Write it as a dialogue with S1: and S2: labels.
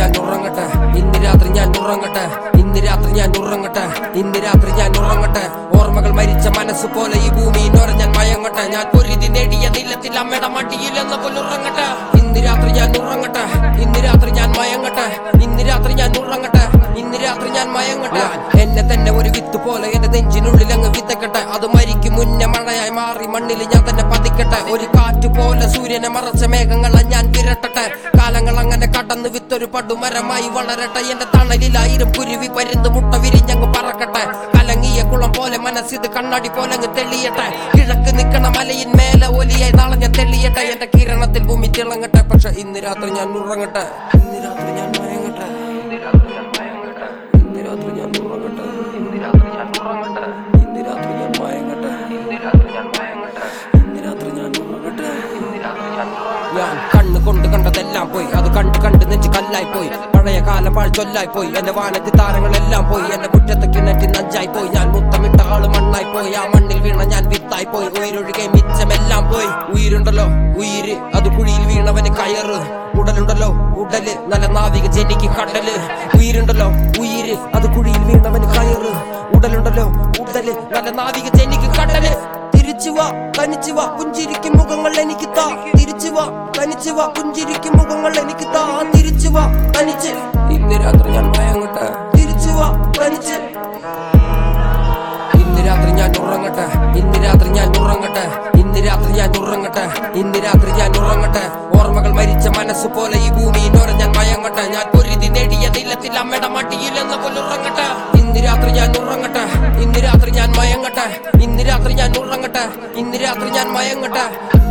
S1: ഞാൻ ഉറങ്ങട്ടെ ഇന്ന് രാത്രി ഞാൻ ഉറങ്ങട്ടെ ഇന്ന് രാത്രി ഞാൻ ഉറങ്ങട്ടെ ഇന്ന് രാത്രി ഞാൻ ഉറങ്ങട്ടെ ഓർമ്മകൾ മരിച്ച മനസ്സ് പോലെ ഈ ഭൂമിയിൽ ഞാൻ മയങ്ങട്ടെ ഞാൻ പൊരുതി നേടിയ നിലത്തിൽ അമ്മയുടെ മടിയിൽ എന്ന പോലെ ഉറങ്ങട്ടെ ഇന്ന് രാത്രി ഞാൻ ഉറങ്ങട്ടെ ഇന്ന് രാത്രി ഞാൻ മയങ്ങട്ടെ ഇന്ന് രാത്രി ഞാൻ ഉറങ്ങട്ടെ ഇന്ന് രാത്രി ഞാൻ മയങ്ങട്ടെ എന്നെ തന്നെ ഒരു വിത്ത് പോലെ എന്റെ നെഞ്ചിനുള്ളിൽ അങ്ങ് വിത്തക്കട്ടെ അത് മരിക്കും മുന്നേ മഴയായി മാറി മണ്ണിൽ ഞാൻ തന്നെ പതിക്കട്ടെ ഒരു കാറ്റ് പോലെ സൂര്യനെ മറച്ച മേഘങ്ങളെ ഞാൻ വിരട്ടട്ടെ കാലങ്ങൾ അങ്ങനെ കടന്ന് വിത്തൊരു പടുമരമായി വളരട്ടെ എന്റെ തണലിലായിരം കുരുവി പരുന്ന് മുട്ട വിരിഞ്ഞങ്ങ് പറക്കട്ടെ കലങ്ങിയ കുളം പോലെ മനസ്സിത് കണ്ണാടി പോലെ അങ്ങ് തെളിയട്ടെ കിഴക്ക് നിക്കണ മലയിൻ മേലെ ഒലിയായി നാളെ ഞാൻ തെളിയട്ടെ എന്റെ കിരണത്തിൽ ഭൂമി തിളങ്ങട്ടെ പക്ഷെ ഇന്ന് രാത്രി ഞാൻ ഉറങ്ങട്ടെ ഇന്ന് രാത്രി ഞാൻ മയങ്ങട്ടെ ഇന്ന് രാത്രി ഞാൻ മയങ്ങട്ടെ ഇന്ന് രാത്രി ഞാൻ ഉറങ്ങട്ടെ ഇന്ന് രാത്രി ഞാൻ ഉറങ്ങട്ടെ ഇന്ന് രാത്രി ഞാൻ മയങ്ങട്ടെ ഇന്ന് രാത്രി ഞാൻ മയങ്ങട്ടെ ഇന്ന് രാത്രി ഞാൻ ഉറങ്ങട്ടെ ഇന്ന് രാത്രി ഞാൻ ഞാൻ കണ്ണ് കൊണ്ട് കണ്ടതെല്ലാം പോയി അത് കണ്ട് കണ്ട് നെഞ്ച് കല്ലായി പോയി പഴയ കാലം പാഴ്ചൊല്ലായി പോയി എന്റെ വാനത്തി താരങ്ങളെല്ലാം പോയി എന്റെ മുറ്റത്ത് കിണറ്റി നഞ്ചായി പോയി ഞാൻ മുത്തമിട്ട ആള് മണ്ണായി പോയി ആ മണ്ണിൽ വീണ ഞാൻ വിത്തായി പോയി ഉയരൊഴുകെ മിച്ചമെല്ലാം പോയി ഉயிருണ്ടല്ലോ ഉയിര് അത് കുഴിയിൽ വീണവന് കയറ് ഉടലുണ്ടല്ലോ ഉടല് നല്ല നാവിക ജനിക്ക് കടല് ഉயிருണ്ടല്ലോ ഉയിര് അത് കുഴിയിൽ വീണവന് കയറ് ഉടലുണ്ടല്ലോ ഉടല് നല്ല നാവിക ജനിക്ക് കടല് തിരിച്ചു വാ തനിച്ചു വാ പുഞ്ചിരിക്കും മുഖങ്ങൾ എനിക്ക് താ തിരിച്ചു വാ തനിച്ചു വാ പുഞ്ചിരിക്കും മുഖങ്ങൾ എനിക്ക് താ തിരിച്ചു വാ തനിച്ച് ഇന്ന് രാത്രി ഞാൻ മയങ്ങട്ടെ തിരിച്ചു വാ തനിച്ച് ഇന്ന് രാത്രി ഞാൻ ഉറങ്ങട്ടെ ഇന്ന് രാത്രി ഞാൻ ഉറങ്ങട്ടെ ഇന്ന് രാത്രി ഞാൻ ഉറങ്ങട്ടെ ഇന്ന് രാത്രി ഞാൻ ഉറങ്ങട്ടെ ഓർമ്മകൾ മരിച്ച മനസ്സ് പോലെ ഈ ഭൂമിയിൽ ഞാൻ മയങ്ങട്ടെ ഞാൻ പൊരുതി നേടിയ നിലത്തിൽ അമ്മയുടെ മടിയിൽ എന്ന പോലെ ഉറങ്ങട്ടെ ഇന്ന് രാത്രി ഞാൻ ഉറങ്ങട്ടെ ഇന്ന് രാത്രി ഞാൻ മയങ്ങട്ടെ ഇന്ന് രാത്രി ഞാൻ ഉറങ്ങട്ടെ ഇന്ന് രാത്രി ഞാൻ മയങ്ങട്ടെ